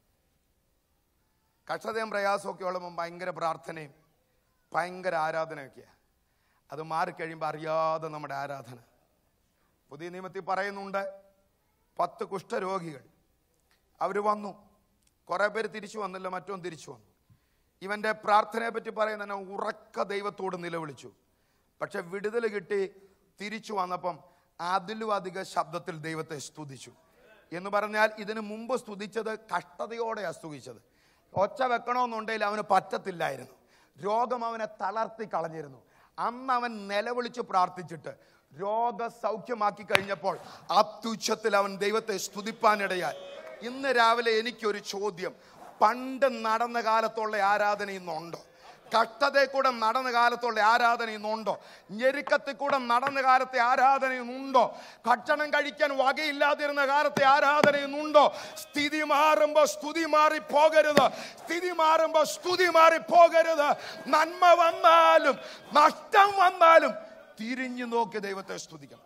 കഷ്ടതയും പ്രയാസമൊക്കെ ഉള്ളപ്പം ഭയങ്കര പ്രാർത്ഥനയും ഭയങ്കര ആരാധനയൊക്കെയാണ് അത് മാറിക്കഴിയുമ്പോൾ അറിയാതെ നമ്മുടെ ആരാധന പുതിയ നിയമത്തിൽ പറയുന്നുണ്ട് പത്ത് കുഷ്ഠരോഗികൾ അവർ വന്നു കുറേ പേര് തിരിച്ചു വന്നില്ല മറ്റൊന്ന് തിരിച്ചു വന്നു ഇവൻ്റെ പ്രാർത്ഥനയെ പറ്റി പറയുന്ന ഉറക്ക ദൈവത്തോട് നിലവിളിച്ചു പക്ഷെ വിടുതൽ കിട്ടി തിരിച്ചു വന്നപ്പം അതിലും അധിക ശബ്ദത്തിൽ ദൈവത്തെ സ്തുതിച്ചു എന്ന് പറഞ്ഞാൽ ഇതിനു മുമ്പ് സ്തുതിച്ചത് കഷ്ടതയോടെയാണ് സ്തുതിച്ചത് ഒച്ച വെക്കണമെന്നുണ്ടെങ്കിൽ അവന് പറ്റത്തില്ലായിരുന്നു രോഗം അവനെ തളർത്തി കളഞ്ഞിരുന്നു അന്ന് അവൻ നിലവിളിച്ച് പ്രാർത്ഥിച്ചിട്ട് രോഗസൗഖ്യമാക്കി കഴിഞ്ഞപ്പോൾ അത്യുച്ഛത്തിൽ അവൻ ദൈവത്തെ സ്തുതിപ്പാനിടയായി ഇന്ന് രാവിലെ എനിക്കൊരു ചോദ്യം പണ്ട് നടന്ന കാലത്തുള്ള ആരാധന ഇന്നുണ്ടോ കഷ്ടതയിൽ കൂടെ നടന്ന കാലത്തുള്ള ആരാധന ഇന്നുണ്ടോ ഞെരുക്കത്തിൽ കൂടെ നടന്ന കാലത്തെ ആരാധന ഇന്നുണ്ടോ ഭക്ഷണം കഴിക്കാൻ വകയില്ലാതിരുന്ന കാലത്തെ ആരാധന ഇന്നുണ്ടോ സ്ഥിതി മാറുമ്പോ സ്തുതി മാറി പോകരുത് സ്ഥിതി മാറുമ്പോ സ്തുതി മാറി പോകരുത് നന്മ വന്നാലും നഷ്ടം വന്നാലും തിരിഞ്ഞു നോക്കി ദൈവത്തെ സ്തുതിക്കണം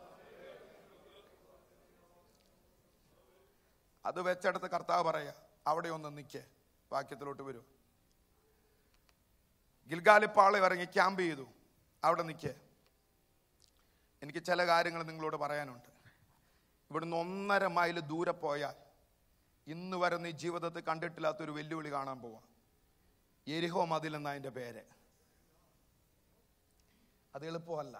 അത് വെച്ചെടുത്ത് കർത്താവ് പറയാ അവിടെ ഒന്ന് നിൽക്കേ വാക്യത്തിലോട്ട് വരൂ ഗിൽഗാലിപ്പാളെ ഇറങ്ങി ക്യാമ്പ് ചെയ്തു അവിടെ നിൽക്കേ എനിക്ക് ചില കാര്യങ്ങൾ നിങ്ങളോട് പറയാനുണ്ട് ഇവിടുന്ന് ഒന്നര മൈൽ ദൂരെ പോയാൽ ഇന്ന് വരെ നീ ജീവിതത്തിൽ കണ്ടിട്ടില്ലാത്തൊരു വെല്ലുവിളി കാണാൻ പോവാം എരിഹോ മതിൽ എന്ന അതിൻ്റെ പേര് അത് എളുപ്പമല്ല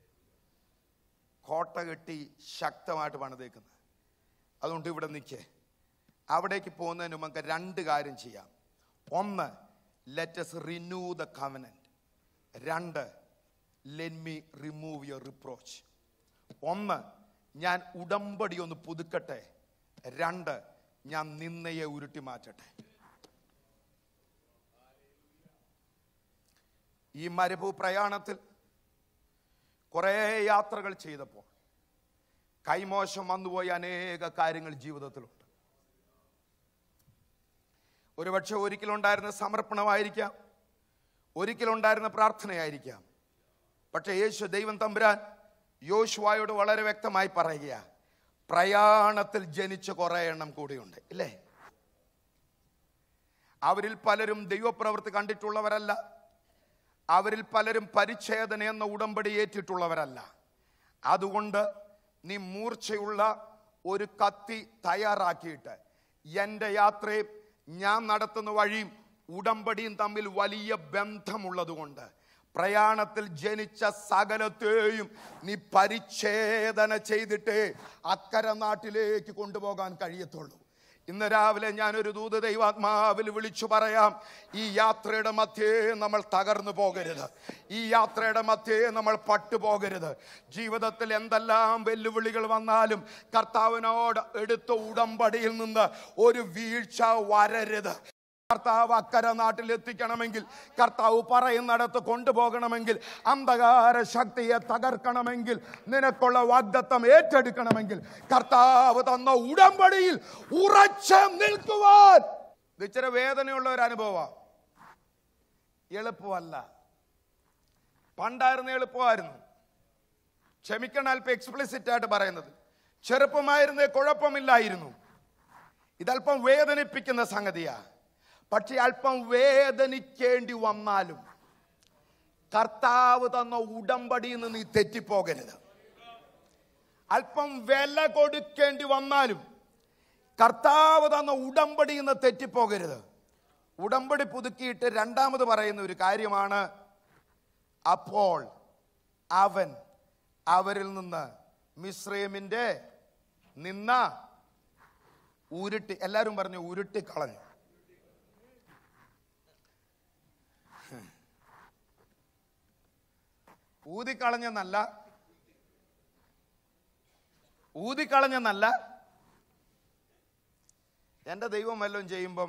കോട്ട കെട്ടി ശക്തമായിട്ട് പണിതേക്കുന്നത് അതുകൊണ്ട് ഇവിടെ നിൽക്കേ അവിടേക്ക് പോകുന്നതിന് മുമ്പ് നമുക്ക് രണ്ട് കാര്യം ചെയ്യാം ഒന്ന് ലെറ്റസ് റിന്യൂ ദ കവനന്റ് രണ്ട് let me remove your reproach ഒന്ന് ഞാൻ ഉടമ്പടി ഒന്ന് പുതുക്കട്ടെ രണ്ട് ഞാൻ നിന്നയെ ഉരുട്ടി മാറ്റട്ടെ ഈ മരുഭൂ പ്രയാണത്തിൽ കുറേ യാത്രകൾ ചെയ്തപ്പോൾ കൈമോശം വന്നുപോയ അനേക കാര്യങ്ങൾ ജീവിതത്തിലുണ്ട് ഒരുപക്ഷെ ഒരിക്കലുണ്ടായിരുന്ന സമർപ്പണമായിരിക്കാം ഒരിക്കലുണ്ടായിരുന്ന പ്രാർത്ഥനയായിരിക്കാം പക്ഷെ യേശു ദൈവം തമ്പുരാൻ യോശുവായോട് വളരെ വ്യക്തമായി പറയുക പ്രയാണത്തിൽ ജനിച്ച കുറേ എണ്ണം കൂടിയുണ്ട് ഇല്ലേ അവരിൽ പലരും ദൈവപ്രവൃത്തി കണ്ടിട്ടുള്ളവരല്ല അവരിൽ പലരും പരിച്ഛേദന എന്ന ഉടമ്പടി ഏറ്റിട്ടുള്ളവരല്ല അതുകൊണ്ട് നീ മൂർച്ചയുള്ള ഒരു കത്തി തയ്യാറാക്കിയിട്ട് എൻ്റെ യാത്രയും ഞാൻ നടത്തുന്ന വഴിയും ഉടമ്പടിയും തമ്മിൽ വലിയ ബന്ധമുള്ളതുകൊണ്ട് പ്രയാണത്തിൽ ജനിച്ച സകലത്തെയും നീ പരിച്ഛേദന ചെയ്തിട്ടേ അക്കരെ നാട്ടിലേക്ക് കൊണ്ടുപോകാൻ കഴിയത്തുള്ളൂ ഇന്ന് രാവിലെ ഞാനൊരു ദൂത ദൈവാത്മാവിൽ വിളിച്ചു പറയാം ഈ യാത്രയുടെ മധ്യേ നമ്മൾ തകർന്നു പോകരുത് ഈ യാത്രയുടെ മധ്യേ നമ്മൾ പട്ടുപോകരുത് ജീവിതത്തിൽ എന്തെല്ലാം വെല്ലുവിളികൾ വന്നാലും കർത്താവിനോട് എടുത്ത ഉടമ്പടിയിൽ നിന്ന് ഒരു വീഴ്ച വരരുത് കർത്താവ് അക്കര നാട്ടിൽ എത്തിക്കണമെങ്കിൽ കർത്താവ് പറയുന്നിടത്ത് കൊണ്ടുപോകണമെങ്കിൽ അന്ധകാര ശക്തിയെ തകർക്കണമെങ്കിൽ നിനക്കുള്ള വാഗ്ദത്തം ഏറ്റെടുക്കണമെങ്കിൽ കർത്താവ് തന്ന ഉടമ്പടിയിൽ ഉറച്ചു നിൽക്കുവാൻ ഇത് ഇച്ചിരി വേദനയുള്ള ഒരു അനുഭവമാണ് എളുപ്പമല്ല പണ്ടായിരുന്ന എളുപ്പമായിരുന്നു ക്ഷമിക്കണം അല്പം എക്സ്പ്ലിസിറ്റ് ആയിട്ട് പറയുന്നത് ചെറുപ്പമായിരുന്നേ കുഴപ്പമില്ലായിരുന്നു ഇതല്പം വേദനിപ്പിക്കുന്ന സംഗതിയാ പക്ഷെ അല്പം വേദനിക്കേണ്ടി വന്നാലും കർത്താവ് തന്ന ഉടമ്പടിയിൽ നിന്ന് നീ തെറ്റിപ്പോകരുത് അല്പം വില കൊടുക്കേണ്ടി വന്നാലും കർത്താവ് തന്ന ഉടമ്പടിയിൽ നിന്ന് തെറ്റിപ്പോകരുത് ഉടമ്പടി പുതുക്കിയിട്ട് രണ്ടാമത് പറയുന്ന ഒരു കാര്യമാണ് അപ്പോൾ അവൻ അവരിൽ നിന്ന് മിശ്രമിൻ്റെ നിന്ന ഉരുട്ടി എല്ലാവരും പറഞ്ഞു ഉരുട്ടി കളഞ്ഞു ഊതിക്കളഞ്ഞെന്നല്ല ഊതിക്കളഞ്ഞെന്നല്ല എൻ്റെ ദൈവം വല്ലതും ചെയ്യുമ്പം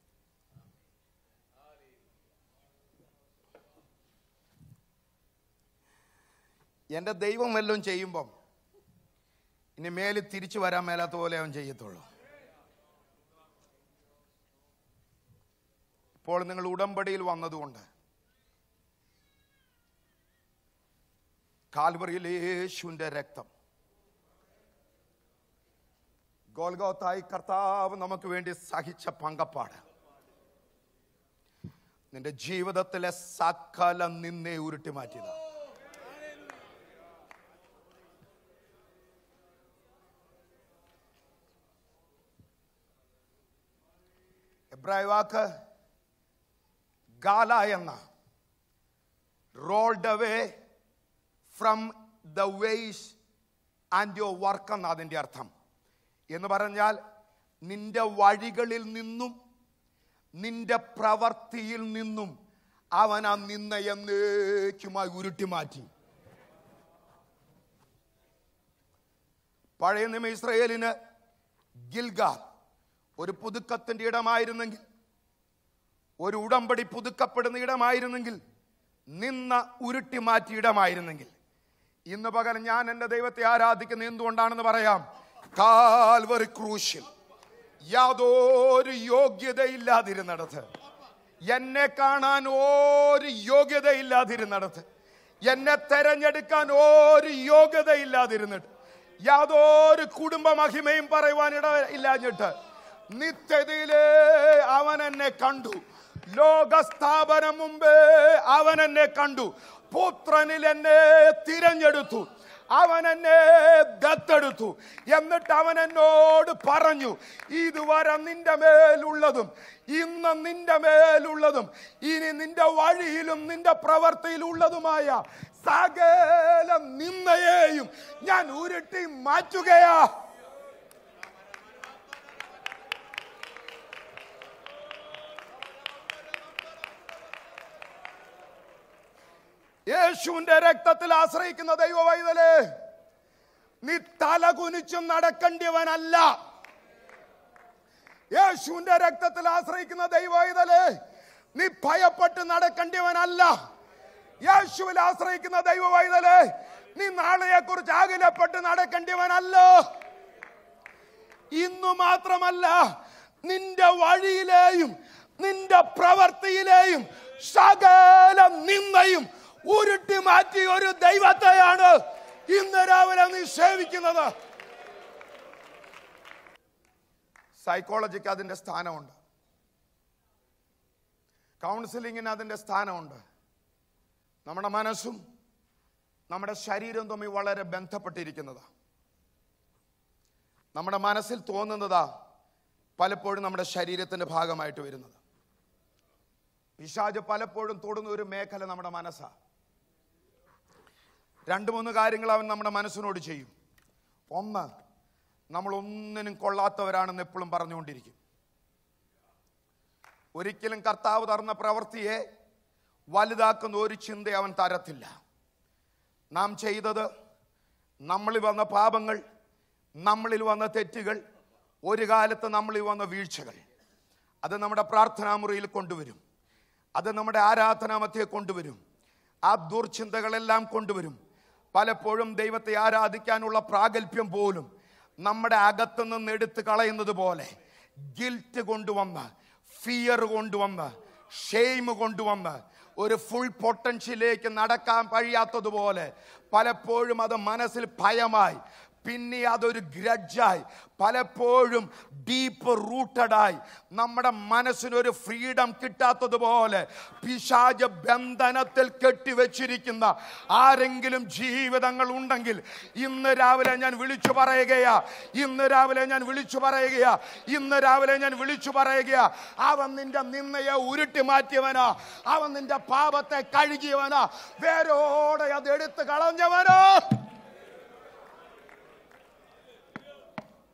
എൻ്റെ ദൈവം വല്ലതും ചെയ്യുമ്പം ഇനി മേലിൽ തിരിച്ചു വരാൻ മേലാത്ത പോലെ അവൻ ചെയ്യത്തുള്ളൂ ഇപ്പോൾ നിങ്ങൾ ഉടമ്പടിയിൽ വന്നതുകൊണ്ട് കാൽവറിയിൽ യേശുവിൻ്റെ രക്തം ഗോൽഗോത്തായി കർത്താവ് നമുക്ക് വേണ്ടി സഹിച്ച പങ്കപ്പാട് നിന്റെ ജീവിതത്തിലെ സകല നിന്നെ ഉരുട്ടി മാറ്റിയതാണ് എബ്രായ വാക്ക് ഗാല എന്ന rolled away from the ways and your work എന്ന അതിൻ്റെ അർത്ഥം എന്ന് പറഞ്ഞാൽ നിന്റെ വഴികളിൽ നിന്നും നിന്റെ പ്രവർത്തിയിൽ നിന്നും അവൻ ആ നിന്ന എന്നേക്കുമായി ഉരുട്ടി മാറ്റി പഴയ നിയമ ഇസ്രയേലിന് ഗിൽഗാൽ ഒരു പുതുക്കത്തിന്റെ ഇടമായിരുന്നെങ്കിൽ ഒരു ഉടമ്പടി പുതുക്കപ്പെടുന്ന ഇടമായിരുന്നെങ്കിൽ നിന്ന ഉരുട്ടി മാറ്റിയ ഇടമായിരുന്നെങ്കിൽ ഇന്ന് പകൽ ഞാൻ എൻ്റെ ദൈവത്തെ ആരാധിക്കുന്ന എന്തുകൊണ്ടാണെന്ന് പറയാം കാൽവറി ക്രൂശിൽ യാതൊരു യോഗ്യതയില്ലാതിരുന്നിടത്ത് എന്നെ കാണാൻ ഒരു യോഗ്യതയില്ലാതിരുന്നിടത്ത് എന്നെ തെരഞ്ഞെടുക്കാൻ ഒരു യോഗ്യതയില്ലാതിരുന്നിട്ട് യാതൊരു കുടുംബ മഹിമയും പറയുവാനിട ഇല്ലാഞ്ഞിട്ട് നിത്യതയിലേ അവൻ എന്നെ കണ്ടു ലോകസ്ഥാപനം മുമ്പേ അവൻ എന്നെ കണ്ടു പുത്രനിൽ എന്നെ തിരഞ്ഞെടുത്തു അവൻ എന്നെ ദത്തെടുത്തു എന്നിട്ട് അവൻ എന്നോട് പറഞ്ഞു ഇതുവരെ നിന്റെ മേലുള്ളതും ഇന്ന് നിന്റെ മേലുള്ളതും ഇനി നിന്റെ വഴിയിലും നിന്റെ പ്രവർത്തിയിലുള്ളതുമായ സകല നിന്നയെയും ഞാൻ ഉരുട്ടി മാറ്റുകയാ യേശുവിന്റെ രക്തത്തിൽ ആശ്രയിക്കുന്ന ദൈവവൈതലേ നീ തല കുനിച്ചും നടക്കേണ്ടിയവനല്ല യേശുവിന്റെ രക്തത്തിൽ ആശ്രയിക്കുന്ന ദൈവവൈതലേ നീ ഭയപ്പെട്ട് നടക്കേണ്ടിയവനല്ല യേശുവിൽ ആശ്രയിക്കുന്ന ദൈവവൈതലേ നീ നാളെയെ കുറിച്ച് ആകുലപ്പെട്ട് നടക്കേണ്ടിയവനല്ല ഇന്നു മാത്രമല്ല നിന്റെ വഴിയിലെയും നിന്റെ പ്രവർത്തിയിലെയും സകല നിന്നയും ഉരുട്ടി മാറ്റി ഒരു ദൈവത്തെയാണ് ഇന്ന് രാവിലെ നീ സേവിക്കുന്നത് സൈക്കോളജിക്ക് അതിന്റെ സ്ഥാനമുണ്ട് കൗൺസിലിങ്ങിന് അതിന്റെ സ്ഥാനമുണ്ട് നമ്മുടെ മനസ്സും നമ്മുടെ ശരീരവും തമ്മിൽ വളരെ ബന്ധപ്പെട്ടിരിക്കുന്നതാണ് നമ്മുടെ മനസ്സിൽ തോന്നുന്നതാ പലപ്പോഴും നമ്മുടെ ശരീരത്തിന്റെ ഭാഗമായിട്ട് വരുന്നത് പിശാജ് പലപ്പോഴും തൊടുന്ന ഒരു മേഖല നമ്മുടെ മനസ്സാ രണ്ട് മൂന്ന് കാര്യങ്ങൾ അവൻ നമ്മുടെ മനസ്സിനോട് ചെയ്യും ഒന്ന് നമ്മൾ ഒന്നിനും കൊള്ളാത്തവരാണെന്ന് എപ്പോഴും പറഞ്ഞുകൊണ്ടിരിക്കും ഒരിക്കലും കർത്താവ് തന്ന പ്രവൃത്തിയെ വലുതാക്കുന്ന ഒരു ചിന്ത അവൻ തരത്തില്ല നാം ചെയ്തത് നമ്മളിൽ വന്ന പാപങ്ങൾ നമ്മളിൽ വന്ന തെറ്റുകൾ ഒരു കാലത്ത് നമ്മളിൽ വന്ന വീഴ്ചകൾ അത് നമ്മുടെ പ്രാർത്ഥനാ മുറിയിൽ കൊണ്ടുവരും അത് നമ്മുടെ ആരാധനാമത്തെ കൊണ്ടുവരും ആ ദുർചിന്തകളെല്ലാം കൊണ്ടുവരും പലപ്പോഴും ദൈവത്തെ ആരാധിക്കാനുള്ള പ്രാഗൽഭ്യം പോലും നമ്മുടെ അകത്തു നിന്ന് എടുത്തു കളയുന്നത് പോലെ ഗിൽറ്റ് കൊണ്ടുവന്ന് ഫിയർ കൊണ്ടുവന്ന് ഷെയിം കൊണ്ടുവന്ന് ഒരു ഫുൾ പൊട്ടൻഷ്യലേക്ക് നടക്കാൻ കഴിയാത്തതുപോലെ പലപ്പോഴും അത് മനസ്സിൽ ഭയമായി പിന്നെ അതൊരു ഗ്രഡ്ജായി പലപ്പോഴും ഡീപ്പ് റൂട്ടഡായി നമ്മുടെ മനസ്സിനൊരു ഫ്രീഡം കിട്ടാത്തതുപോലെ പിശാച ബന്ധനത്തിൽ കെട്ടിവെച്ചിരിക്കുന്ന ആരെങ്കിലും ജീവിതങ്ങൾ ഉണ്ടെങ്കിൽ ഇന്ന് രാവിലെ ഞാൻ വിളിച്ചു പറയുകയാ ഇന്ന് രാവിലെ ഞാൻ വിളിച്ചു പറയുകയാ ഇന്ന് രാവിലെ ഞാൻ വിളിച്ചു പറയുകയാ അവൻ നിന്റെ നിന്നയെ ഉരുട്ടി മാറ്റിയവനാ അവൻ നിന്റെ പാപത്തെ കഴുകിയവനാ വേരോടെ അത് എടുത്ത് കളഞ്ഞവനോ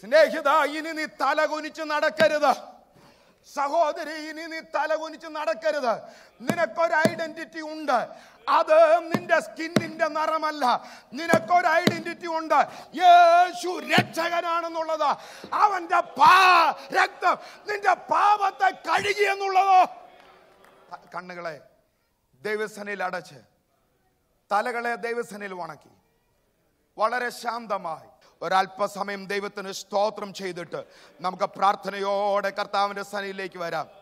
സ്നേഹിത ഇനി നീ തലകുനിച്ച് നടക്കരുത് സഹോദരി ഇനി നീ തലകുനിച്ച് നടക്കരുത് നിനക്കൊരു ഐഡന്റിറ്റി ഉണ്ട് അത് നിന്റെ സ്കിന്നിന്റെ നിറമല്ല നിനക്കൊരു ഐഡന്റിറ്റി ഉണ്ട് യേശു രക്ഷകനാണെന്നുള്ളത് അവന്റെ പാ രക്തം നിന്റെ പാപത്തെ കഴുകി എന്നുള്ളത് കണ്ണുകളെ ദൈവസനയിൽ അടച്ച് തലകളെ ദൈവസനയിൽ വണക്കി വളരെ ശാന്തമായി ഒരല്പസമയം ദൈവത്തിന് സ്തോത്രം ചെയ്തിട്ട് നമുക്ക് പ്രാർത്ഥനയോടെ കർത്താവിന്റെ സനയിലേക്ക് വരാം